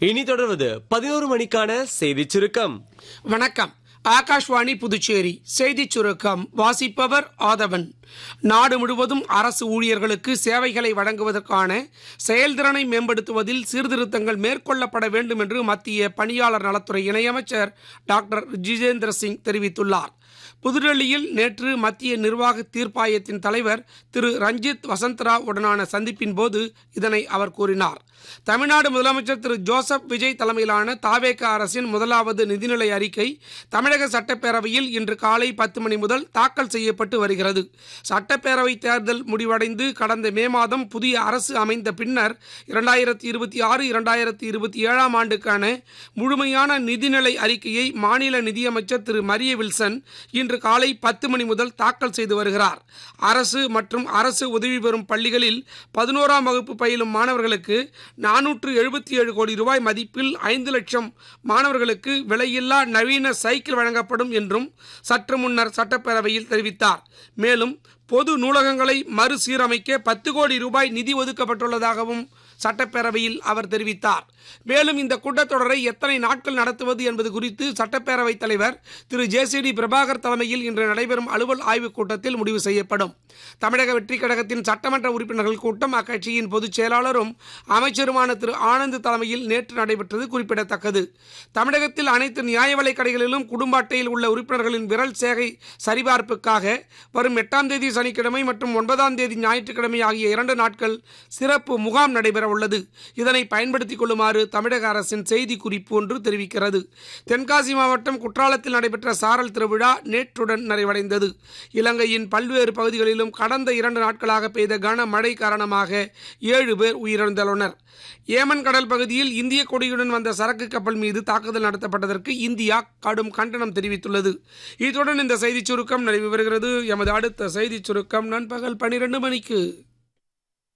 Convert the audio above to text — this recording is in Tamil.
இனி தொடர்வது பதினோரு மணிக்கான செய்திச் சுருக்கம் வணக்கம் ஆகாஷ்வாணி புதுச்சேரி செய்திச் சுருக்கம் வாசிப்பவர் ஆதவன் நாடு முழுவதும் அரசு ஊழியர்களுக்கு சேவைகளை வழங்குவதற்கான செயல்திறனை மேம்படுத்துவதில் சீர்திருத்தங்கள் மேற்கொள்ளப்பட வேண்டும் என்று மத்திய பணியாளர் நலத்துறை இணையமைச்சர் டாக்டர் ஜிதேந்திர சிங் தெரிவித்துள்ளார் புதுடெல்லியில் நேற்று மத்திய நிர்வாக தீர்ப்பாயத்தின் தலைவர் திரு ரஞ்சித் வசந்தராவ் உடனான சந்திப்பின் போது இதனை அவர் கூறினார் தமிழ்நாடு முதலமைச்சர் திரு ஜோசப் விஜய் தலைமையிலான தாவேக அரசின் முதலாவது நிதிநிலை அறிக்கை தமிழக சட்டப்பேரவையில் இன்று காலை பத்து மணி முதல் தாக்கல் செய்யப்பட்டு வருகிறது சட்டப்பேரவை தேர்தல் முடிவடைந்து கடந்த மே மாதம் புதிய அரசு அமைந்த பின்னர் இரண்டாயிரத்தி இருபத்தி ஆறு இரண்டாயிரத்தி இருபத்தி ஏழாம் ஆண்டுக்கான முழுமையான நிதிநிலை அறிக்கையை மாநில நிதியமைச்சர் திரு மரிய வில்சன் இன்று காலை பத்து மணி முதல் தாக்கல் செய்து வருகிறார் அரசு மற்றும் அரசு உதவி பெறும் பள்ளிகளில் பதினோராம் வகுப்பு பயிலும் மாணவர்களுக்கு நானூற்று எழுபத்தி ஏழு கோடி ரூபாய் மதிப்பில் ஐந்து லட்சம் மாணவர்களுக்கு விலையில்லா நவீன சைக்கிள் வழங்கப்படும் என்றும் சற்று முன்னர் சட்டப்பேரவையில் தெரிவித்தார் மேலும் பொது நூலகங்களை மறுசீரமைக்க பத்து கோடி ரூபாய் நிதி ஒதுக்கப்பட்டுள்ளதாகவும் சட்டப்பேரவையில் அவர் தெரிவித்தார் மேலும் இந்த கூட்டத்தொடரை எத்தனை நாட்கள் நடத்துவது என்பது குறித்து சட்டப்பேரவைத் தலைவர் திரு ஜேசிடி பிரபாகர் தலைமையில் இன்று நடைபெறும் அலுவல் ஆய்வுக் கூட்டத்தில் முடிவு செய்யப்படும் தமிழக வெற்றிக் கழகத்தின் சட்டமன்ற உறுப்பினர்கள் கூட்டம் அக்கட்சியின் பொதுச் செயலாளரும் அமைச்சருமான திரு ஆனந்த் தலைமையில் நேற்று நடைபெற்றது குறிப்பிடத்தக்கது தமிழகத்தில் அனைத்து நியாய விலைக் கடைகளிலும் குடும்ப அட்டையில் உள்ள உறுப்பினர்களின் விரல் சேகை சரிபார்ப்புக்காக வரும் எட்டாம் தேதி சனிக்கிழமை மற்றும் ஒன்பதாம் தேதி ஞாயிற்றுக்கிழமை ஆகிய இரண்டு நாட்கள் சிறப்பு முகாம் நடைபெற உள்ளது இதனை பயன்படுத்திக் கொள்ளுமாறு தமிழக அரசின் செய்தி குறிப்பு ஒன்று தெரிவிக்கிறது தென்காசி மாவட்டம் குற்றாலத்தில் நடைபெற்ற சாரல் திருவிழா நேற்றுடன் நிறைவடைந்தது இலங்கையின் பல்வேறு பகுதிகளிலும் கடந்த இரண்டு நாட்களாக பெய்த கனமழை காரணமாக ஏழு பேர் உயிரிழந்துள்ளனர் ஏமன் கடல் பகுதியில் இந்திய கொடியுடன் வந்த சரக்கு கப்பல் மீது தாக்குதல் நடத்தப்பட்டதற்கு இந்தியா கடும் கண்டனம் தெரிவித்துள்ளது இத்துடன் இந்த செய்திச் சுருக்கம் நிறைவு பெறுகிறது எமது அடுத்த செய்திச் சுருக்கம் நண்பகல் பனிரெண்டு மணிக்கு